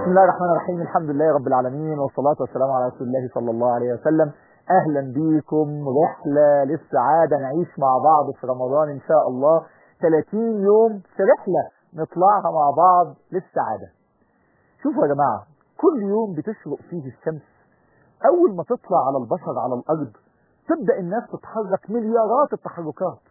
بسم الله الرحمن الرحيم الحمد لله رب العالمين والصلاة والسلام على رسول الله صلى الله عليه وسلم أهلا بيكم رحلة للسعادة نعيش مع بعض في رمضان إن شاء الله 30 يوم في رحلة نطلعها مع بعض للسعادة شوفوا يا جماعة كل يوم بتشرق فيه الشمس أول ما تطلع على البشر على الأرض تبدأ الناس تتحرك مليارات التحركات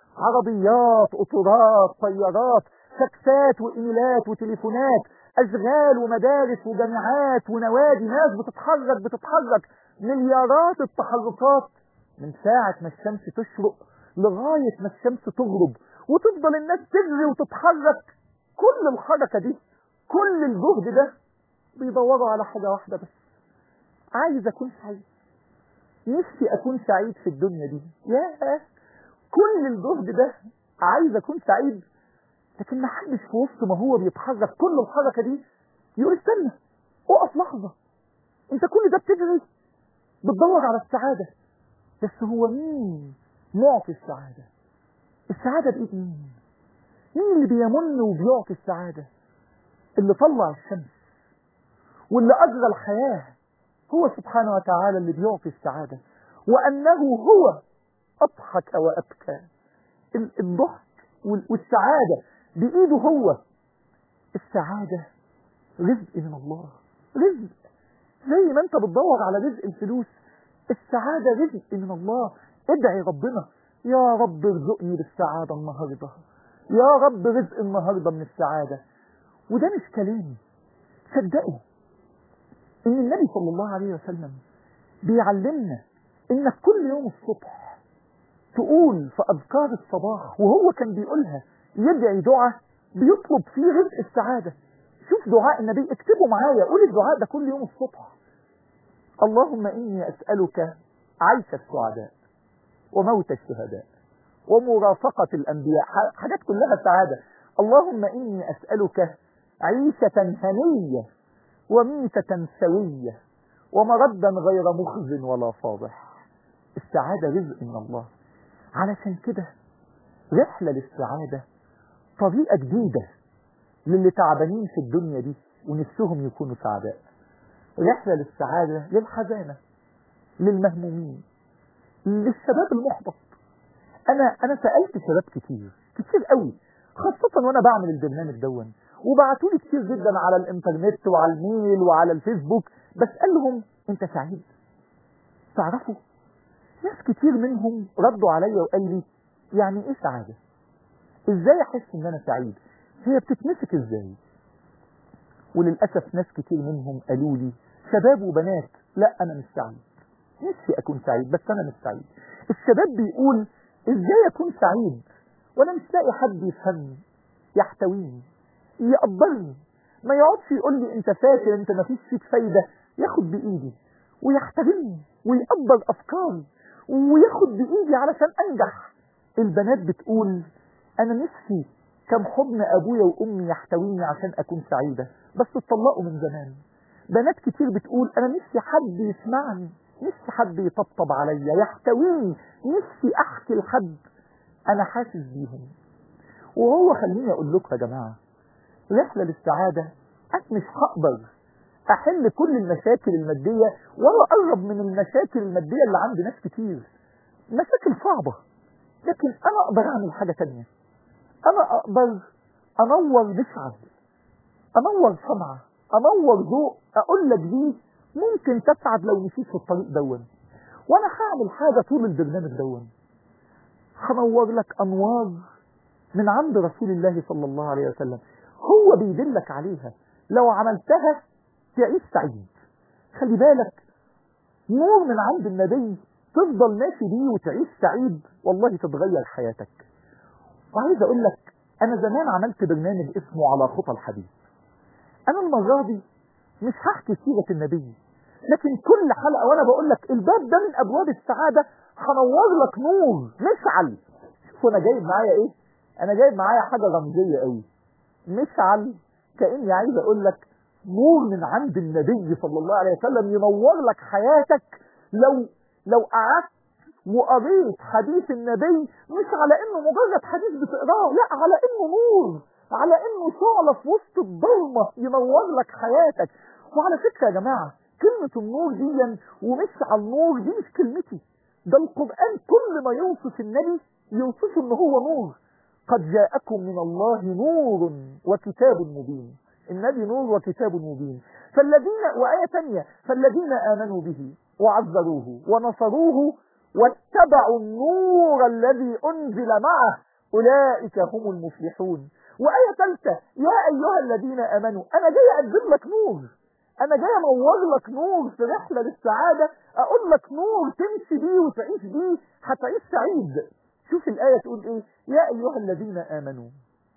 عربيات قطارات طيارات فاكسات وإيميلات وتليفونات أشغال ومدارس وجامعات ونوادي ناس بتتحرك بتتحرك مليارات التحركات من ساعة ما الشمس تشرق لغاية ما الشمس تغرب وتفضل الناس تجري وتتحرك كل الحركة دي كل الجهد ده بيدوروا على حاجة واحدة بس عايز أكون سعيد نفسي أكون سعيد في الدنيا دي ياه كل الجهد ده عايز أكون سعيد لكن ما حدش في وسط ما هو بيتحرك كل الحركة دي يقول استنى اقف لحظة انت كل ده بتجري بتدور على السعادة بس هو مين معطي السعادة السعادة بإيد مين مين اللي بيمن وبيعطي السعادة اللي طلع الشمس واللي أجرى الحياة هو سبحانه وتعالى اللي بيعطي السعادة وأنه هو أضحك وأبكى الضحك والسعادة بإيده هو السعادة رزق من الله رزق زي ما انت بتدور على رزق الفلوس السعادة رزق من الله ادعي ربنا يا رب ارزقني بالسعادة النهاردة يا رب رزق النهاردة من السعادة وده مش كلامي صدقوا ان النبي صلى الله عليه وسلم بيعلمنا انك كل يوم الصبح تقول في اذكار الصباح وهو كان بيقولها يدعي دعاء بيطلب فيه رزق السعادة شوف دعاء النبي اكتبوا معايا قول الدعاء ده كل يوم الصبح اللهم إني أسألك عيش السعداء وموت الشهداء ومرافقة الأنبياء حاجات كلها سعادة اللهم إني أسألك عيشة هنية وميتة سوية ومردا غير مخز ولا فاضح السعادة رزق من الله علشان كده رحلة للسعادة طريقة جديدة للي تعبانين في الدنيا دي ونفسهم يكونوا سعداء رحلة للسعادة للحزانة للمهمومين للشباب المحبط أنا أنا سألت شباب كتير كتير قوي خاصة وأنا بعمل البرنامج دون وبعتوا لي كتير جدا على الإنترنت وعلى الميل وعلى الفيسبوك بسألهم أنت سعيد؟ تعرفوا؟ ناس كتير منهم ردوا عليا وقال لي يعني إيه سعادة؟ ازاي احس ان انا سعيد هي بتتمسك ازاي وللأسف ناس كتير منهم قالوا لي شباب وبنات لا انا مش سعيد نفسي اكون سعيد بس انا مش سعيد الشباب بيقول ازاي اكون سعيد وانا مش لاقي حد يفهمني يحتويني يقدرني ما يقعدش يقول لي انت فاكر انت ما فيش فيك فايده ياخد بايدي ويحترمني ويقدر افكاري وياخد بايدي علشان انجح البنات بتقول انا نفسي كم حضن ابويا وامي يحتويني عشان اكون سعيدة بس اتطلقوا من زمان بنات كتير بتقول انا نفسي حد يسمعني نفسي حد يطبطب عليا يحتويني نفسي احكي لحد انا حاسس بيهم وهو خليني اقول لكم يا جماعة رحلة للسعادة انا مش هقدر احل كل المشاكل المادية ولا اقرب من المشاكل المادية اللي عند ناس كتير مشاكل صعبة لكن انا اقدر اعمل حاجة تانية انا اقدر انور مشعل انور سمعة انور ضوء اقول لك دي ممكن تسعد لو مشيت في الطريق دون وانا هعمل حاجة طول البرنامج دون هنور لك انوار من عند رسول الله صلى الله عليه وسلم هو بيدلك عليها لو عملتها تعيش سعيد خلي بالك نور من عند النبي تفضل ماشي بيه وتعيش سعيد والله تتغير حياتك وعايز اقول لك انا زمان عملت برنامج اسمه على خطى الحديث انا المرة دي مش هحكي سيرة النبي لكن كل حلقة وانا بقول لك الباب ده من ابواب السعادة هنور لك نور مشعل شوف انا جايب معايا ايه انا جايب معايا حاجة رمزية قوي مشعل كأني عايز اقول لك نور من عند النبي صلى الله عليه وسلم ينور لك حياتك لو لو قعدت وقريت حديث النبي مش على انه مجرد حديث بتقراه لا على انه نور على انه شعلة في وسط الضلمة ينور لك حياتك وعلى فكرة يا جماعة كلمة النور دي ومش على النور دي مش كلمتي ده القرآن كل ما يوصف النبي يوصفه ان هو نور قد جاءكم من الله نور وكتاب مبين النبي نور وكتاب مبين فالذين وآية تانية فالذين آمنوا به وعذروه ونصروه واتبعوا النور الذي أنزل معه أولئك هم المفلحون وآية ثالثة يا أيها الذين آمنوا أنا جاي أقدم لك نور أنا جاي أنور لك نور في رحلة للسعادة أقول لك نور تمشي بيه وتعيش بيه هتعيش سعيد شوف الآية تقول إيه يا أيها الذين آمنوا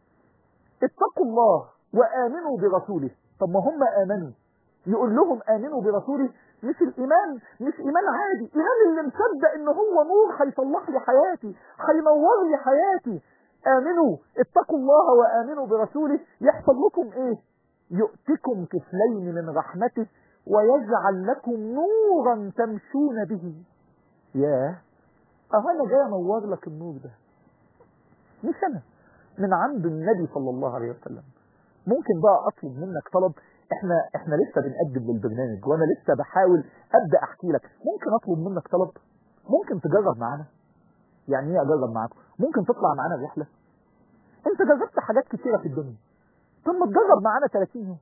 اتقوا الله وآمنوا برسوله طب ما هم آمنوا يقول لهم آمنوا برسوله مش الإيمان مش إيمان عادي إيمان اللي مصدق إن هو نور هيصلح لي حياتي هينور لي حياتي آمنوا اتقوا الله وآمنوا برسوله يحصل لكم إيه يؤتكم كفلين من رحمته ويجعل لكم نورا تمشون به ياه أهو أنا جاي أنور لك النور ده مش أنا من عند النبي صلى الله عليه وسلم ممكن بقى أطلب منك طلب احنا احنا لسه بنقدم للبرنامج وانا لسه بحاول ابدا احكي لك ممكن اطلب منك طلب ممكن تجرب معانا يعني ايه اجرب معاكم ممكن تطلع معانا الرحله انت جربت حاجات كتيره في الدنيا طب ما تجرب معانا 30 يوم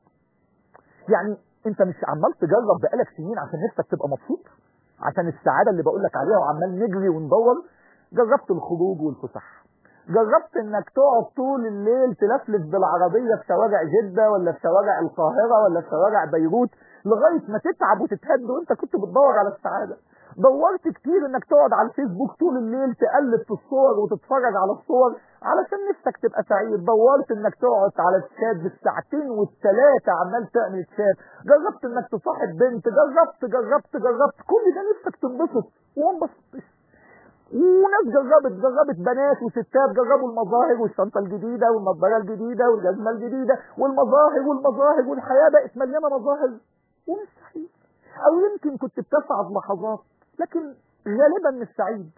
يعني انت مش عمال تجرب بقالك سنين عشان نفسك تبقى مبسوط عشان السعاده اللي بقول لك عليها وعمال نجري وندور جربت الخروج والفسح جربت انك تقعد طول الليل تلفلف بالعربية في شوارع جدة ولا في شوارع القاهرة ولا في شوارع بيروت لغاية ما تتعب وتتهد وانت كنت بتدور على السعادة دورت كتير انك تقعد على الفيسبوك طول الليل تقلب في الصور وتتفرج على الصور علشان نفسك تبقى سعيد دورت انك تقعد على الشات بالساعتين والثلاثة عمال تعمل شات جربت انك تصاحب بنت جربت جربت جربت كل ده نفسك تنبسط وما انبسطتش وناس جربت جربت بنات وستات جربوا المظاهر والشنطة الجديدة والنظارة الجديدة والجزمة الجديدة والمظاهر والمظاهر والحياة بقت مليانة مظاهر ومش سعيد أو يمكن كنت بتسعد لحظات لكن غالبا مش سعيد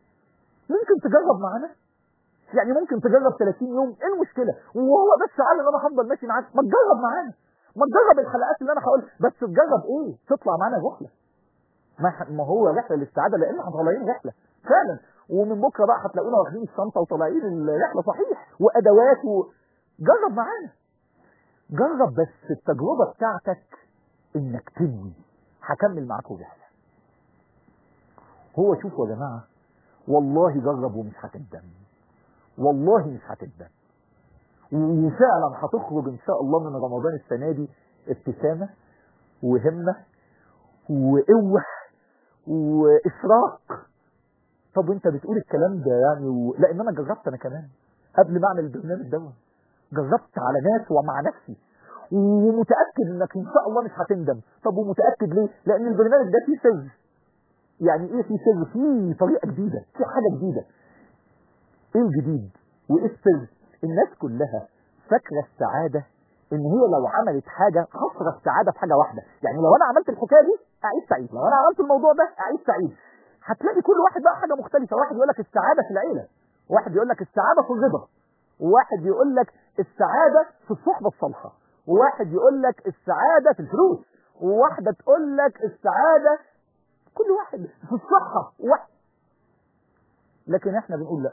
ممكن تجرب معانا يعني ممكن تجرب 30 يوم ايه المشكلة وهو بس قال ان انا هفضل ماشي معاك ما تجرب معانا ما تجرب الحلقات اللي انا هقول بس تجرب ايه تطلع معانا رحلة ما هو رحلة للسعادة لان احنا طالعين رحلة فعلا ومن بكره بقى هتلاقونا واخدين الشنطه وطالعين الرحله صحيح وادوات و... جرب معانا جرب بس التجربه بتاعتك انك تنوي هكمل معاكم رحله هو شوفوا يا جماعه والله جرب ومش هتندم والله مش هتندم وفعلا هتخرج ان شاء الله من رمضان السنه دي ابتسامه وهمه وقوه واشراق طب وانت بتقول الكلام ده يعني و... لان انا جربت انا كمان قبل ما اعمل البرنامج ده جربت على ناس ومع نفسي ومتاكد انك ان شاء الله مش هتندم طب ومتاكد ليه لان البرنامج ده فيه سر يعني ايه فيه سر فيه طريقه جديده فيه حاجه جديده ايه الجديد وايه السر الناس كلها فاكره السعاده ان هي لو عملت حاجه خسر السعاده في حاجه واحده يعني لو انا عملت الحكايه دي اعيش سعيد لو انا عملت الموضوع ده اعيش سعيد هتلاقي كل واحد بقى حاجه مختلفه واحد يقول لك السعاده في العيله واحد يقول لك السعاده في الرضا وواحد يقول لك السعاده في الصحبه الصالحه وواحد يقول لك السعاده في الفلوس وواحده تقول لك السعاده كل واحد في الصحه واحد. لكن احنا بنقول لا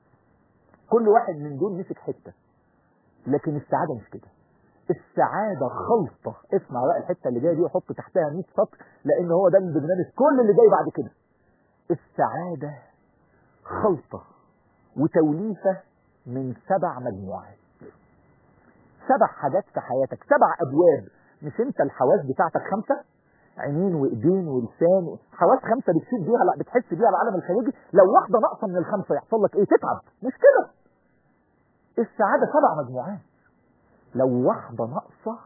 كل واحد من دول مسك حته لكن السعاده مش كده السعادة خلطة اسمع بقى الحتة اللي جاية دي وحط تحتها 100 سطر لان هو ده البرنامج كل اللي جاي بعد كده السعادة خلطة وتوليفة من سبع مجموعات سبع حاجات في حياتك سبع أبواب مش انت الحواس بتاعتك خمسة عينين وايدين ولسان حواس خمسة بتشوف بيها لا بتحس بيها العالم الخارجي لو واحدة ناقصة من الخمسة يحصل لك ايه تتعب مش كده السعادة سبع مجموعات لو واحدة ناقصة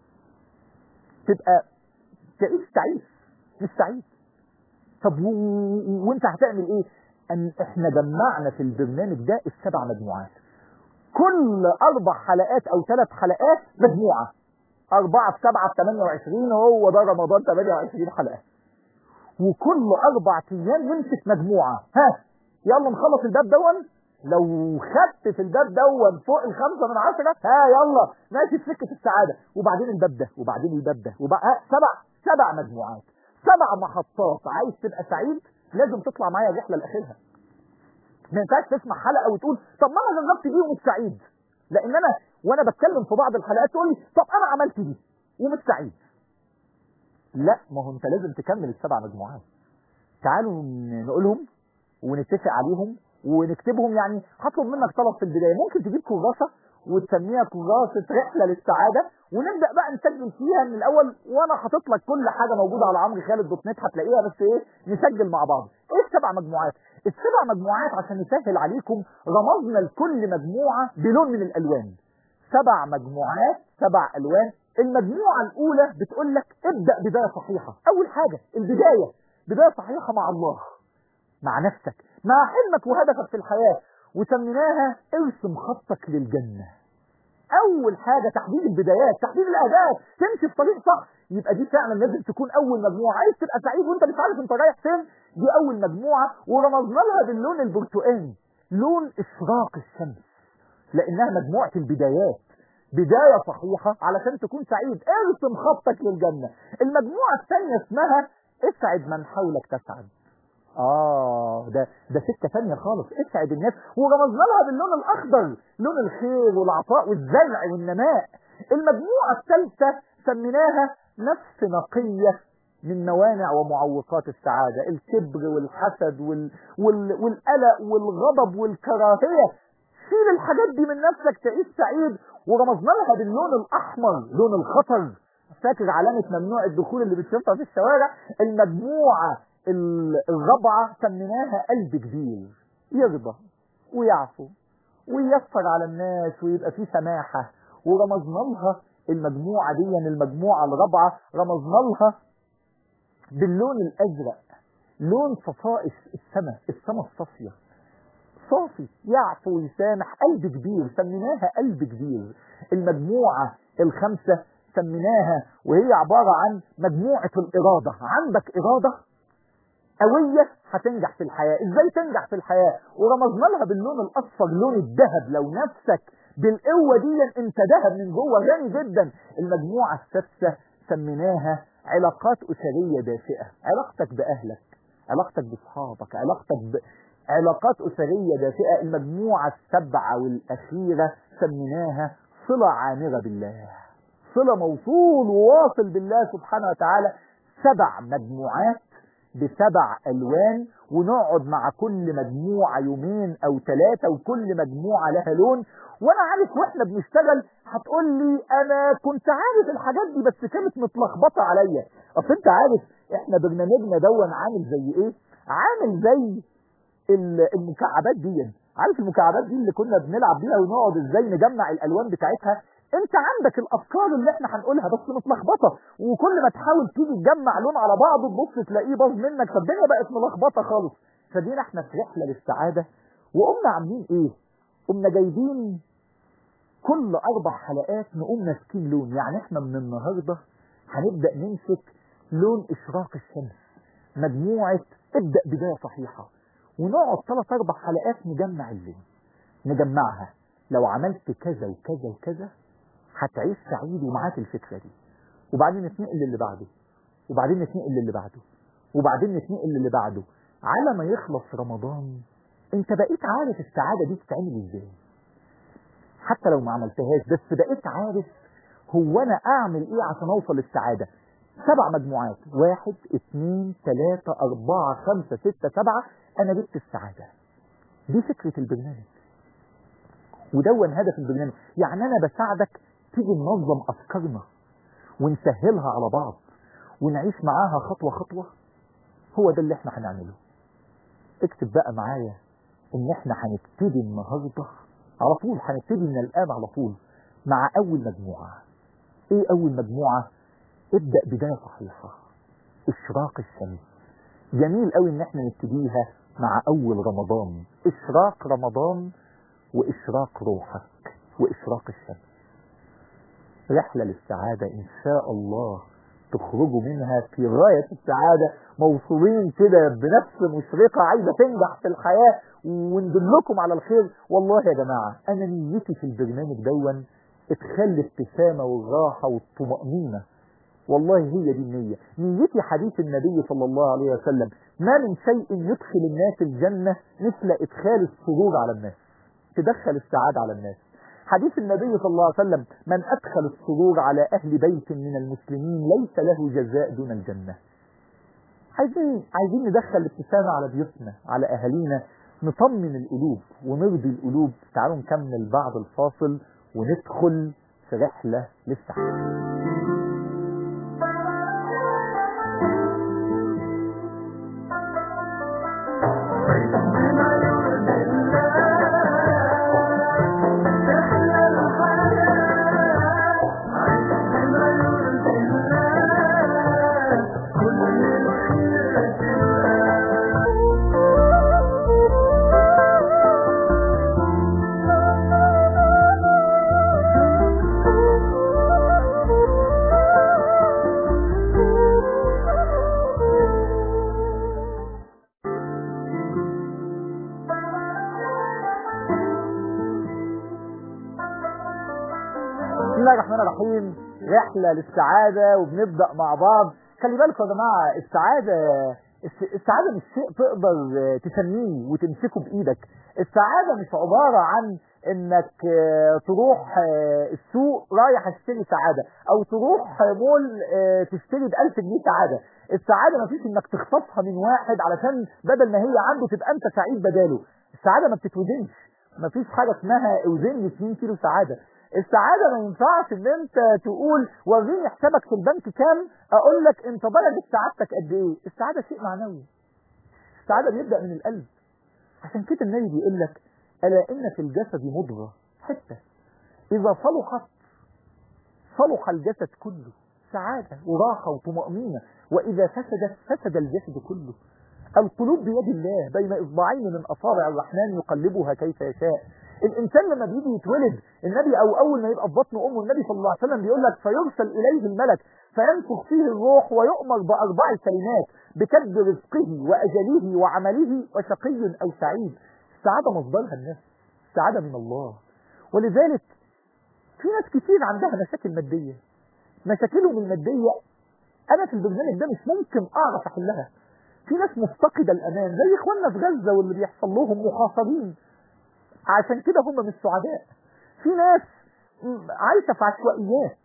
تبقى تعيش تعيش مش سعيد طب و... وانت هتعمل ايه ان احنا جمعنا في البرنامج ده السبع مجموعات كل اربع حلقات او ثلاث حلقات مجموعة اربعة في سبعة في 28 هو ده رمضان 28 حلقة وكل اربع ايام نمسك مجموعة ها يلا نخلص الباب دون لو خدت في الباب دون فوق الخمسة من عشرة ها يلا ماشي في سكة السعادة وبعدين الباب ده وبعدين الباب ده وبقى سبع سبع مجموعات سبع محطات عايز تبقى سعيد لازم تطلع معايا الرحلة لآخرها ما ينفعش تسمع حلقة وتقول طب ما انا جربت دي ومش سعيد لان انا وانا بتكلم في بعض الحلقات تقول لي طب انا عملت دي ومش سعيد لا ما هو انت لازم تكمل السبع مجموعات تعالوا نقولهم ونتفق عليهم ونكتبهم يعني هطلب منك طلب في البدايه ممكن تجيب كراسه وتسميها كراسه رحله للسعاده ونبدا بقى نسجل فيها من الاول وانا حاطط لك كل حاجه موجوده على عمرو خالد دوت نت هتلاقيها بس ايه نسجل مع بعض ايه السبع مجموعات السبع مجموعات عشان نسهل عليكم رمزنا لكل مجموعه بلون من الالوان سبع مجموعات سبع الوان المجموعه الاولى بتقول لك ابدا بدايه صحيحه اول حاجه البدايه بدايه صحيحه مع الله مع نفسك مع حلمك وهدفك في الحياة وسميناها ارسم خطك للجنة اول حاجة تحديد البدايات تحديد الاهداف تمشي في طريق صح يبقى دي فعلا لازم تكون اول مجموعة عايز تبقى سعيد وانت مش عارف انت رايح فين دي اول مجموعة ورمزنا لها باللون البرتقاني لون اشراق الشمس لانها مجموعة البدايات بداية صحيحة علشان تكون سعيد ارسم خطك للجنة المجموعة الثانية اسمها اسعد من حولك تسعد اه ده ده سكه ثانيه خالص اسعد الناس ورمزنا لها باللون الاخضر لون الخير والعطاء والزرع والنماء المجموعه الثالثه سميناها نفس نقيه من موانع ومعوقات السعاده الكبر والحسد وال... وال... والقلق والغضب والكراهيه شيل الحاجات دي من نفسك تعيش سعيد ورمزنا لها باللون الاحمر لون الخطر فاكر علامه ممنوع الدخول اللي بتشوفها في الشوارع المجموعه الرابعة سميناها قلب كبير يرضى ويعفو وييسر على الناس ويبقى فيه سماحة ورمزنا لها المجموعة دي يعني المجموعة الرابعة رمزنا لها باللون الأزرق لون صفاء السماء السماء الصافية صافي يعفو ويسامح قلب كبير سميناها قلب كبير المجموعة الخمسة سميناها وهي عبارة عن مجموعة الإرادة عندك إرادة قوية هتنجح في الحياة ازاي تنجح في الحياة ورمزنا لها باللون الاصفر لون الذهب لو نفسك بالقوة دي انت ذهب من جوه غني جدا المجموعة السادسة سميناها علاقات اسرية دافئة علاقتك باهلك علاقتك باصحابك علاقتك ب... علاقات اسرية دافئة المجموعة السبعة والاخيرة سميناها صلة عامرة بالله صلة موصول وواصل بالله سبحانه وتعالى سبع مجموعات بسبع الوان ونقعد مع كل مجموعة يومين او ثلاثة وكل مجموعة لها لون وانا عارف واحنا بنشتغل هتقول لي انا كنت عارف الحاجات دي بس كانت متلخبطة عليا اصل انت عارف احنا برنامجنا دون عامل زي ايه عامل زي المكعبات دي عارف المكعبات دي اللي كنا بنلعب بيها ونقعد ازاي نجمع الالوان بتاعتها انت عندك الافكار اللي احنا هنقولها بس متلخبطه وكل ما تحاول تيجي تجمع لون على بعضه تبص تلاقيه باظ منك فالدنيا بقت ملخبطه خالص فدينا احنا في رحله للسعاده وقمنا عاملين ايه؟ قمنا جايبين كل اربع حلقات نقوم ماسكين لون يعني احنا من النهارده هنبدا نمسك لون اشراق الشمس مجموعه ابدا بدايه صحيحه ونقعد ثلاث اربع حلقات نجمع اللون نجمعها لو عملت كذا وكذا وكذا هتعيش سعيد ومعاك الفكرة دي وبعدين نتنقل للي بعده وبعدين نتنقل للي بعده وبعدين نتنقل للي بعده على ما يخلص رمضان انت بقيت عارف السعادة دي بتتعمل ازاي حتى لو ما عملتهاش بس بقيت عارف هو انا اعمل ايه عشان اوصل للسعادة سبع مجموعات واحد اثنين ثلاثة اربعة خمسة ستة سبعة انا جبت السعادة دي فكرة البرنامج ودون هدف البرنامج يعني انا بساعدك تيجي ننظم افكارنا ونسهلها على بعض ونعيش معاها خطوة خطوة هو ده اللي احنا هنعمله اكتب بقى معايا ان احنا هنبتدي النهاردة على طول هنبتدي من الان على طول مع اول مجموعة ايه اول مجموعة ابدأ بداية صحيحة اشراق الشمس جميل قوي ان احنا نبتديها مع اول رمضان اشراق رمضان واشراق روحك واشراق الشمس رحلة للسعادة ان شاء الله تخرجوا منها في غاية السعادة موصولين كده بنفس مشرقة عايزة تنجح في الحياة وندلكم على الخير والله يا جماعة أنا نيتي في البرنامج دون ادخال الابتسامة والراحة والطمأنينة والله هي دي النية نيتي حديث النبي صلى الله عليه وسلم ما من شيء يدخل الناس الجنة مثل إدخال السرور على الناس تدخل السعادة على الناس حديث النبي صلى الله عليه وسلم من أدخل السرور على أهل بيت من المسلمين ليس له جزاء دون الجنة عايزين عايزين ندخل الابتسامة على بيوتنا على أهالينا نطمن القلوب ونرضي القلوب تعالوا نكمل بعد الفاصل وندخل في رحلة للسعادة بسم الله الرحمن الرحيم رحلة للسعادة وبنبدأ مع بعض خلي بالكم يا جماعة السعادة الس- السعادة مش شيء تقدر آه، تسميه وتمسكه بإيدك السعادة مش عبارة عن انك آه، تروح آه، السوق رايح اشتري سعادة او تروح آه، مول آه، تشتري ب 1000 جنيه سعادة السعادة مفيش انك تخطفها من واحد علشان بدل ما هي عنده تبقى انت سعيد بداله السعادة ما بتتوزنش مفيش حاجة اسمها اوزن 2 كيلو سعادة السعادة ما ينفعش ان انت تقول وريني حسابك في البنك كام اقول لك انت درجة سعادتك قد ايه السعادة شيء معنوي السعادة بيبدأ من القلب عشان كده النبي بيقول لك الا ان في الجسد مضغة حتة اذا صلحت صلح الجسد كله سعادة وراحة وطمأنينة واذا فسدت فسد الجسد كله القلوب بيد الله بين اصبعين من اصابع الرحمن يقلبها كيف يشاء الانسان لما بيجي يتولد النبي او اول ما يبقى في بطن امه النبي صلى الله عليه وسلم بيقول لك فيرسل اليه الملك فينفخ فيه الروح ويؤمر باربع كلمات بكتب رزقه واجله وعمله وشقي او سعيد السعاده مصدرها النفس السعاده من الله ولذلك في ناس كتير عندها مشاكل ماديه مشاكلهم الماديه انا في البرنامج ده مش ممكن اعرف احلها في ناس مفتقده الامان زي اخواننا في غزه واللي بيحصل لهم محاصرين عشان كده هم مش سعداء في ناس م- عايشه في عشوائيات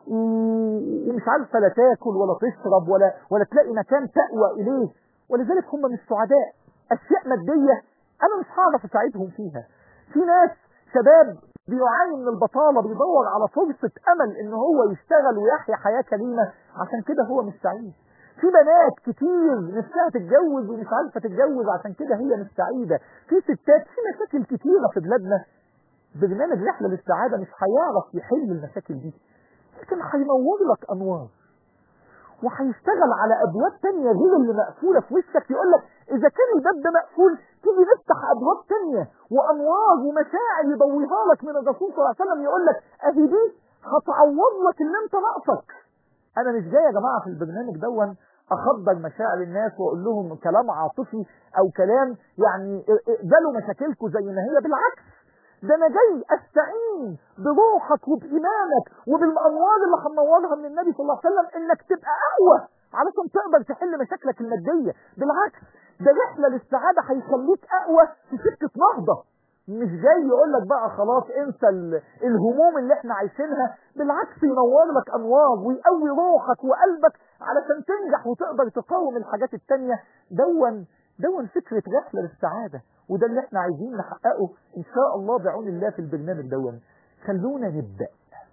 و- ومش عارفه لا تاكل ولا تشرب ولا ولا تلاقي مكان تأوى اليه ولذلك هم مش سعداء اشياء ماديه انا مش هعرف اساعدهم فيها في ناس شباب بيعاني من البطاله بيدور على فرصه امل ان هو يشتغل ويحيا حياه كريمه عشان كده هو مش سعيد في بنات كتير نفسها تتجوز ومش عارفه تتجوز عشان كده هي مش سعيده في ستات في مشاكل كتيره في بلادنا برنامج رحله للسعاده مش هيعرف يحل المشاكل دي لكن هينور لك انوار وهيشتغل على ابواب تانية غير اللي مقفوله في وشك يقول لك اذا كان الباب ده مقفول تيجي نفتح ابواب تانية وانوار ومشاعر يضويها لك من الرسول صلى الله عليه وسلم يقول لك اهي دي هتعوض لك اللي انت ناقصك انا مش جاي يا جماعه في البرنامج دون اخبر مشاعر الناس واقول لهم كلام عاطفي او كلام يعني اقبلوا مشاكلكم زي ما هي بالعكس ده انا جاي استعين بروحك وبايمانك وبالانوار اللي هنورها من النبي صلى الله عليه وسلم انك تبقى اقوى علشان تقدر تحل مشاكلك الماديه بالعكس ده رحله للسعاده هيخليك اقوى في سكه نهضه مش جاي يقول لك بقى خلاص انسى ال- الهموم اللي احنا عايشينها بالعكس ينور لك انوار ويقوي روحك وقلبك علشان تنجح وتقدر تقاوم الحاجات التانية دون دون فكرة رحلة للسعادة وده اللي احنا عايزين نحققه ان شاء الله بعون الله في البرنامج دون خلونا نبدأ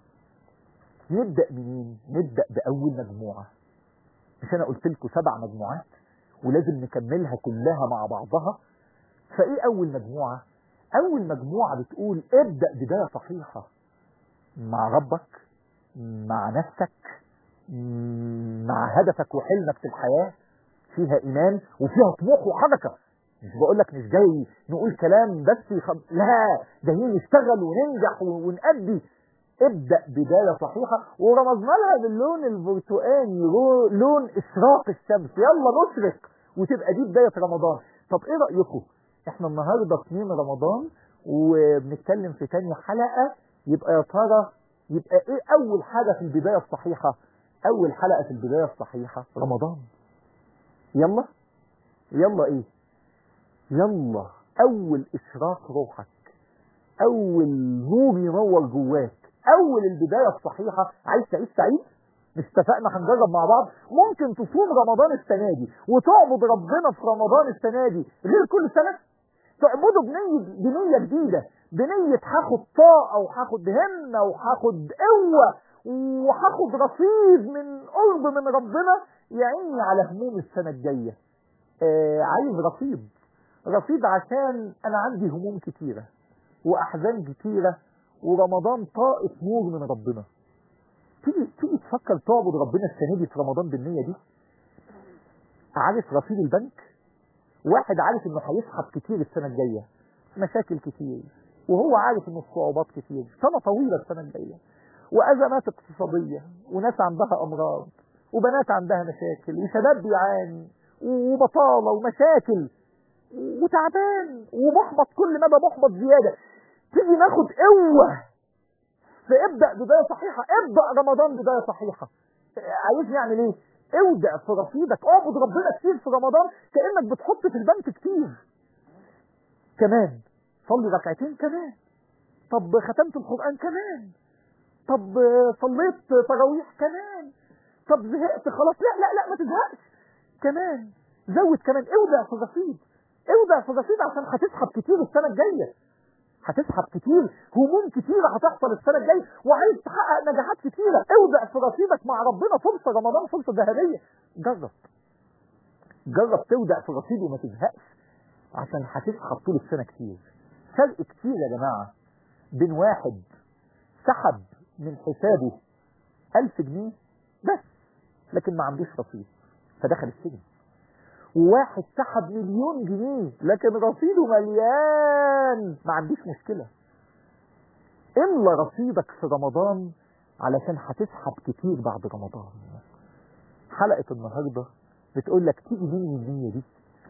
نبدأ منين نبدأ بأول مجموعة مش انا قلت لكم سبع مجموعات ولازم نكملها كلها مع بعضها فايه اول مجموعة اول مجموعة بتقول ابدأ بداية صحيحة مع ربك مع نفسك مع هدفك وحلمك في الحياة فيها ايمان وفيها طموح وحركة مش بقول لك مش جاي نقول كلام بس يخب... لا جايين نشتغل وننجح ونأدي ابدأ بداية صحيحة ورمزنا لها باللون البرتقاني رو- لون إشراق الشمس يلا نشرق وتبقى دي بداية رمضان طب ايه رأيكم احنا النهاردة 2 رمضان وبنتكلم في تاني حلقة يبقى يا ترى يبقى ايه اول حاجة في البداية الصحيحة اول حلقة في البداية الصحيحة رمضان يلا يلا ايه يلا اول اشراق روحك اول نور ينور جواك اول البدايه الصحيحه عايز تعيش سعيد مش اتفقنا هنجرب مع بعض ممكن تصوم رمضان السنه دي وتعبد ربنا في رمضان السنه دي غير كل سنه تعبده بنيه بنيه جديده بنيه هاخد طاقه وهاخد همه وهاخد قوه وهاخد رصيد من قرب من ربنا يعيني على هموم السنه الجايه آه عايز رصيد رصيد عشان انا عندي هموم كتيره واحزان كتيره ورمضان طاقه نور من ربنا تيجي تيجي تفكر تعبد ربنا السنه دي في رمضان بالنيه دي عارف رصيد البنك واحد عارف انه هيسحب كتير السنه الجايه مشاكل كتير وهو عارف ان الصعوبات كتير سنه طويله السنه الجايه وازمات اقتصاديه وناس عندها امراض وبنات عندها مشاكل وشباب بيعاني وبطاله ومشاكل وتعبان ومحبط كل مدى محبط زياده تيجي ناخد قوه فابدا بدايه صحيحه ابدا رمضان بدايه صحيحه عايزني اعمل ايه اودع في رصيدك اعبد ربنا كتير في رمضان كانك بتحط في البنك كتير كمان صلي ركعتين كمان طب ختمت القران كمان طب صليت تراويح كمان طب زهقت خلاص لا لا لا ما تزهقش كمان زود كمان اودع في الرصيد اودع في الرصيد عشان هتسحب كتير السنه الجايه هتسحب كتير هموم كتيرة هتحصل السنة الجاية وعايز تحقق نجاحات كتيرة اودع في رصيدك مع ربنا فرصة رمضان فرصة ذهبية جرب جرب تودع في رصيد وما تزهقش عشان هتسحب طول السنة كتير فرق كتير يا جماعة بين واحد سحب من حسابه ألف جنيه بس لكن ما عندوش رصيد فدخل السجن وواحد سحب مليون جنيه لكن رصيده مليان ما عنديش مشكلة املى رصيدك في رمضان علشان هتسحب كتير بعد رمضان حلقة النهاردة بتقول لك تيجي مني النية دي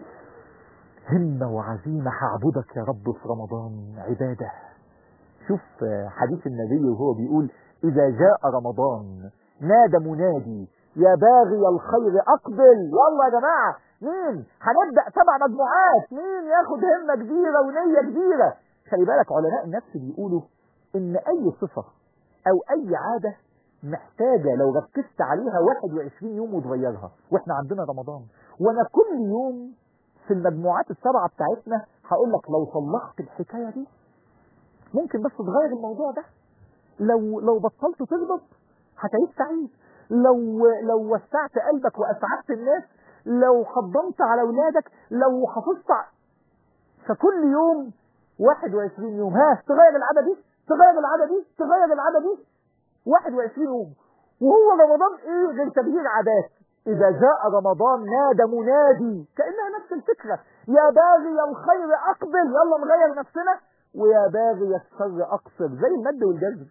همة وعزيمة هعبدك يا رب في رمضان عبادة شوف حديث النبي وهو بيقول إذا جاء رمضان نادى منادي يا باغي الخير أقبل يلا يا جماعة مين هنبدأ سبع مجموعات مين ياخد همة كبيرة ونية كبيرة خلي بالك علماء النفس بيقولوا ان اي صفة او اي عادة محتاجة لو ركزت عليها 21 يوم وتغيرها واحنا عندنا رمضان وانا كل يوم في المجموعات السبعة بتاعتنا هقول لك لو صلحت الحكاية دي ممكن بس تغير الموضوع ده لو لو بطلت تغضب هتعيش سعيد لو لو وسعت قلبك واسعدت الناس لو خضمت على اولادك لو حافظت ع... فكل يوم 21 يوم ها تغير العاده دي تغير العاده دي تغير العاده دي 21 يوم وهو رمضان ايه غير تغيير عادات اذا جاء رمضان نادى منادي كانها نفس الفكره يا باغي الخير اقبل يلا نغير نفسنا ويا باغي الشر اقصر زي المد والجزر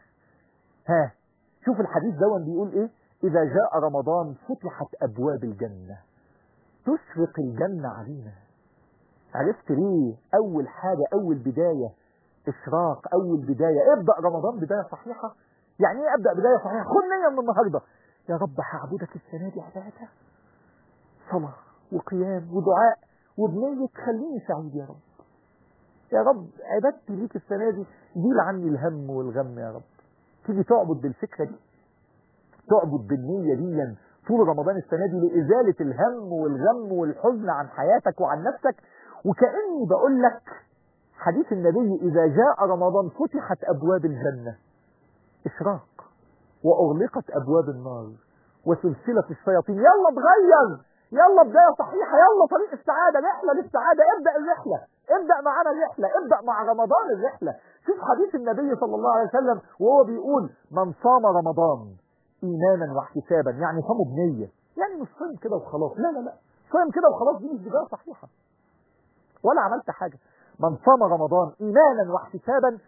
ها شوف الحديث دون بيقول ايه اذا جاء رمضان فتحت ابواب الجنه تشرق الجنه علينا عرفت ليه اول حاجه اول بدايه اشراق اول بدايه ابدا رمضان بدايه صحيحه يعني ايه ابدا بدايه صحيحه خد نيه من النهارده يا رب هعبدك السنه دي عباده صلاه وقيام ودعاء وبنيه تخليني سعيد يا رب يا رب عبادتي ليك السنه دي ديل عني الهم والغم يا رب تيجي تعبد بالفكره دي تعبد بالنيه دي طول رمضان السنه دي لازاله الهم والغم والحزن عن حياتك وعن نفسك وكاني بقول لك حديث النبي اذا جاء رمضان فتحت ابواب الجنه اشراق واغلقت ابواب النار وسلسله الشياطين يلا اتغير يلا بدايه صحيحه يلا طريق السعاده رحله للسعاده ابدا الرحله ابدا معانا الرحله ابدا مع رمضان الرحله شوف حديث النبي صلى الله عليه وسلم وهو بيقول من صام رمضان ايمانا واحتسابا يعني صامه بنيه يعني مش صايم كده وخلاص لا لا لا صايم كده وخلاص دي مش بدايه صحيحه ولا عملت حاجه من صام رمضان ايمانا واحتسابا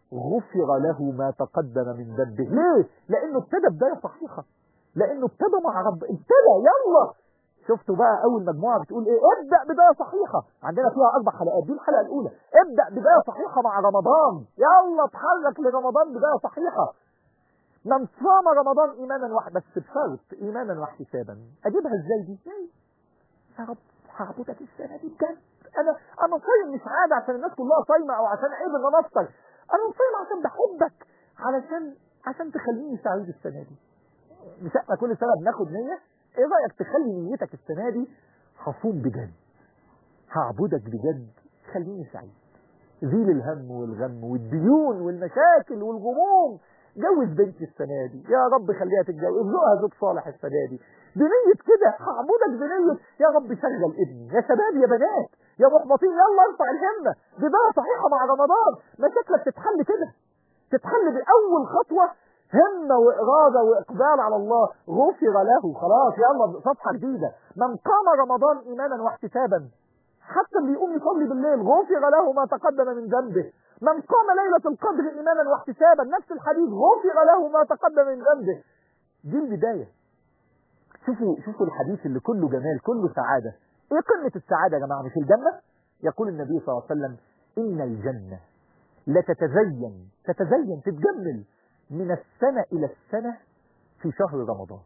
غفر له ما تقدم من ذنبه ليه لانه ابتدى بدايه صحيحه لانه ابتدى مع رب ابتدى يلا شفتوا بقى اول مجموعه بتقول ايه ابدا بدايه صحيحه عندنا فيها اربع حلقات دي الحلقه الاولى ابدا بدايه صحيحه مع رمضان يلا اتحرك لرمضان بدايه صحيحه من صام رمضان ايمانا واحد بس بشرط ايمانا واحتسابا اجيبها ازاي دي يا رب هعبدك السنه دي بجد انا انا صايم مش عادي عشان الناس كلها صايمه او عشان عيب ان انا افطر انا صايم عشان بحبك علشان عشان تخليني سعيد السنه دي مش احنا كل سنه بناخد نيه ايه رايك تخلي نيتك السنه دي هصوم بجد هعبدك بجد خليني سعيد زيل الهم والغم والديون والمشاكل والغموم جوز بنتي السنه دي يا رب خليها تتجوز ارزقها زوج صالح السنه دي بنيه كده هعبدك بنيه يا رب شغل ابني يا شباب يا بنات يا محبطين يلا ارفع الهمه بدايه صحيحه مع رمضان مشاكلك تتحل كده تتحل باول خطوه همه واراده واقبال على الله غفر له خلاص يلا صفحه جديده من قام رمضان ايمانا واحتسابا حتى اللي يقوم يصلي بالليل غفر له ما تقدم من ذنبه من قام ليلة القدر إيمانا واحتسابا نفس الحديث غفر له ما تقدم من ذنبه دي البداية شوفوا شوفوا الحديث اللي كله جمال كله سعادة ايه قمة السعادة يا جماعة مش الجنة يقول النبي صلى الله عليه وسلم إن الجنة لتتزين تتزين تتجمل من السنة إلى السنة في شهر رمضان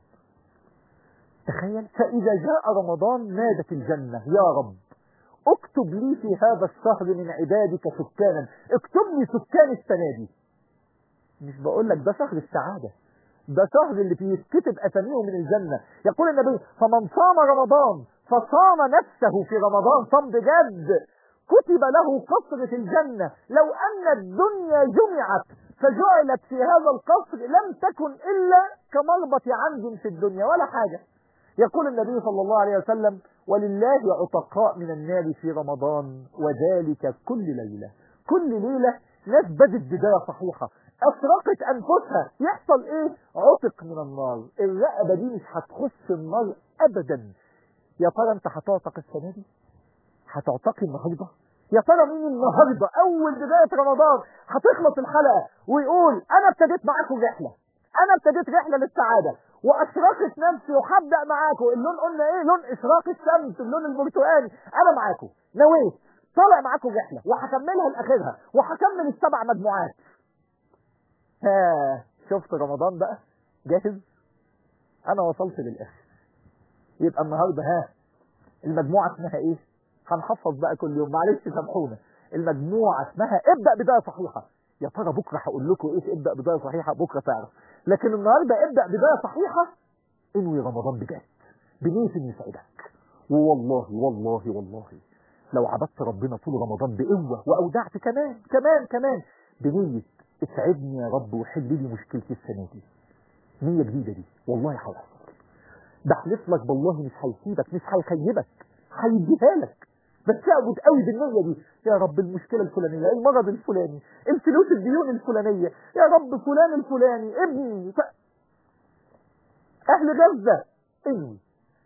تخيل فإذا جاء رمضان نادت الجنة يا رب اكتب لي في هذا الشهر من عبادك سكانا اكتب لي سكان السنة دي مش بقول لك ده شهر السعادة ده شهر اللي فيه يتكتب أساميه من الجنة يقول النبي فمن صام رمضان فصام نفسه في رمضان صام بجد كتب له قصر في الجنة لو أن الدنيا جمعت فجعلت في هذا القصر لم تكن إلا كمربط عنز في الدنيا ولا حاجة يقول النبي صلى الله عليه وسلم ولله عتقاء من النار في رمضان وذلك كل ليلة كل ليلة ناس بدت بداية صحيحة أفرقت أنفسها يحصل إيه عتق من النار الرقبة دي مش هتخش النار أبدا يا ترى أنت هتعتق السنة دي هتعتقي النهاردة يا ترى مين النهاردة أول بداية رمضان هتخلص الحلقة ويقول أنا ابتديت معاكم رحلة أنا ابتديت رحلة للسعادة واشرقت نفسي وهبدا معاكم اللون قلنا ايه لون اشراق الشمس اللون البرتقالي انا معاكم نويت طالع معاكم رحله وهكملها لاخرها وهكمل السبع مجموعات ها شفت رمضان بقى جاهز انا وصلت للاخر يبقى النهارده ها المجموعه اسمها ايه هنحفظ بقى كل يوم معلش سامحونا المجموعه اسمها ابدا بدايه صحيحه يا ترى بكره هقول لكم ايه ابدا بدايه صحيحه بكره تعرف لكن النهارده ابدا بدايه صحيحه انوي رمضان بجد بنيه ان يسعدك ووالله والله والله لو عبدت ربنا طول رمضان بقوه واودعت كمان كمان كمان بنيه اسعدني يا رب وحل لي مشكلتي السنه دي نيه جديده دي والله هيحصل بحلف لك بالله مش هيسيبك مش هيخيبك هيديها لك بس اعبد قوي بالنية دي يا رب المشكلة الفلانية المرض الفلاني الفلوس الديون الفلانية يا رب فلان الفلاني ابني ف... اهل غزة اني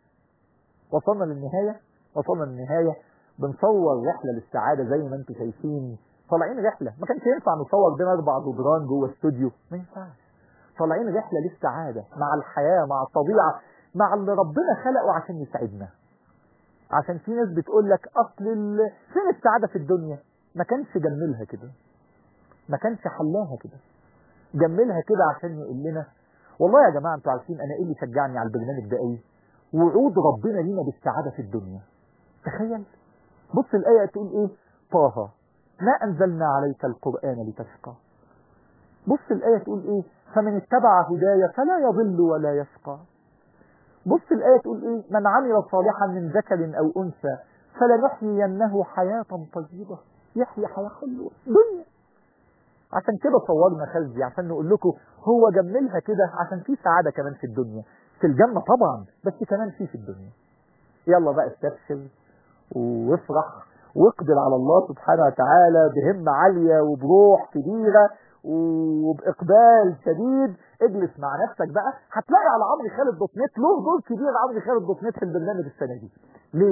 وصلنا للنهاية وصلنا للنهاية بنصور رحلة للسعادة زي ما انتم شايفين طالعين رحلة ما كانش ينفع نصور بين اربع جدران جوه استوديو ما ينفعش طالعين رحلة للسعادة مع الحياة مع الطبيعة مع اللي ربنا خلقه عشان يساعدنا عشان في ناس بتقول لك اصل ال... فين السعادة في الدنيا ما كانش جملها كده ما كانش حلاها كده جملها كده عشان يقول لنا والله يا جماعة انتوا عارفين انا ايه اللي شجعني على البرنامج ده ايه وعود ربنا لينا بالسعادة في الدنيا تخيل بص الآية تقول ايه طه ما أنزلنا عليك القرآن لتشقى بص الآية تقول ايه فمن اتبع هدايا فلا يضل ولا يشقى بص الآية تقول ايه من عمل صالحا من ذكر أو أنثى فلنحيينه حياة طيبة يحيى حياة حلوة دنيا عشان كده صورنا خلدي عشان نقول لكم هو جملها كده عشان في سعادة كمان في الدنيا في الجنة طبعا بس كمان في في الدنيا يلا بقى استبشر وافرح واقبل على الله سبحانه وتعالى بهمة عالية وبروح كبيرة وبإقبال شديد اجلس مع نفسك بقى هتلاقي على عمرو خالد دوت نت له دور كبير عمرو خالد دوت نت في البرنامج السنة دي ليه؟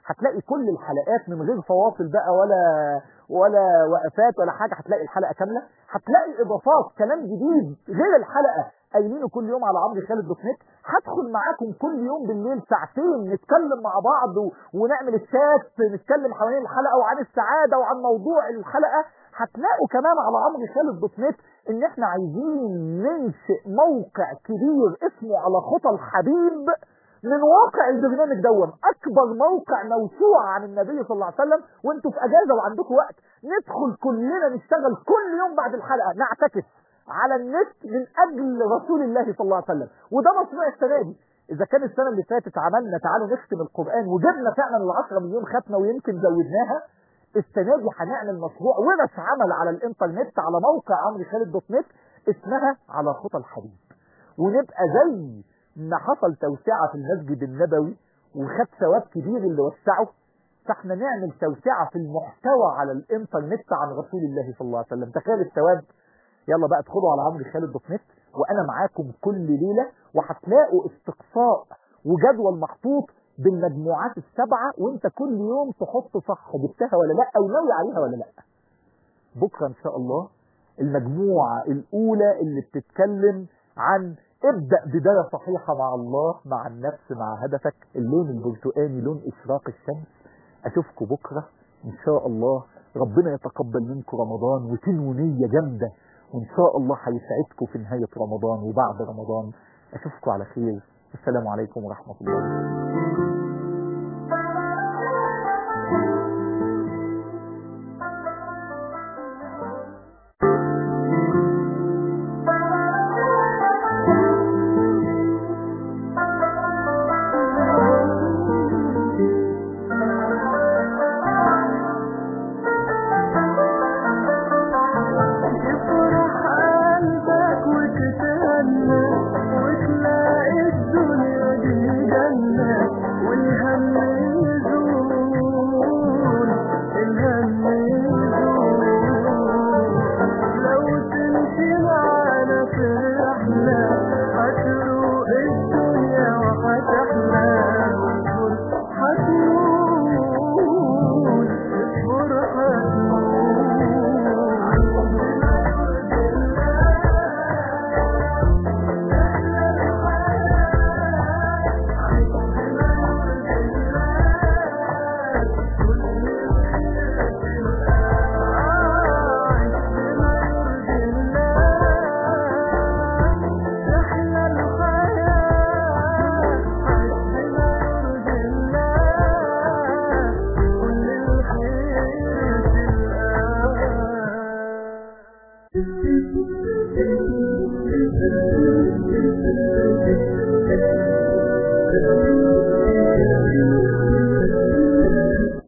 هتلاقي كل الحلقات من غير فواصل بقى ولا ولا وقفات ولا حاجه هتلاقي الحلقه كامله هتلاقي اضافات كلام جديد غير الحلقه قايلينه كل يوم على عمرو خالد دوت نت هدخل معاكم كل يوم بالليل ساعتين نتكلم مع بعض و... ونعمل الشات نتكلم حوالين الحلقه وعن السعاده وعن موضوع الحلقه هتلاقوا كمان على عمرو خالد دوت نت ان احنا عايزين ننشئ موقع كبير اسمه على خطى الحبيب من واقع البرنامج دون اكبر موقع موسوعة عن النبي صلى الله عليه وسلم وانتوا في اجازة وعندكم وقت ندخل كلنا نشتغل كل يوم بعد الحلقة نعتكف على النت من اجل رسول الله صلى الله عليه وسلم وده مشروع السنة دي اذا كان السنة اللي فاتت عملنا تعالوا نختم القرآن وجبنا فعلا العشرة مليون ختمة ويمكن زودناها السنة دي هنعمل مشروع ورش عمل على الانترنت على موقع عمرو خالد دوت نت اسمها على خطى الحبيب ونبقى زي ما حصل توسعة في المسجد النبوي وخد ثواب كبير اللي وسعه فاحنا نعمل توسعة في المحتوى على الانترنت عن رسول الله صلى الله عليه وسلم تخيل الثواب يلا بقى ادخلوا على عمرو خالد دوت نت وانا معاكم كل ليلة وهتلاقوا استقصاء وجدول محطوط بالمجموعات السبعة وانت كل يوم تحط صح جبتها ولا لا او ناوي عليها ولا لا بكرة ان شاء الله المجموعة الاولى اللي بتتكلم عن ابدأ بداية صحيحة مع الله مع النفس مع هدفك اللون البرتقاني لون اشراق الشمس اشوفكم بكرة ان شاء الله ربنا يتقبل منكم رمضان وتنووا نية جامدة وان شاء الله هيسعدكم في نهاية رمضان وبعد رمضان اشوفكم على خير السلام عليكم ورحمة الله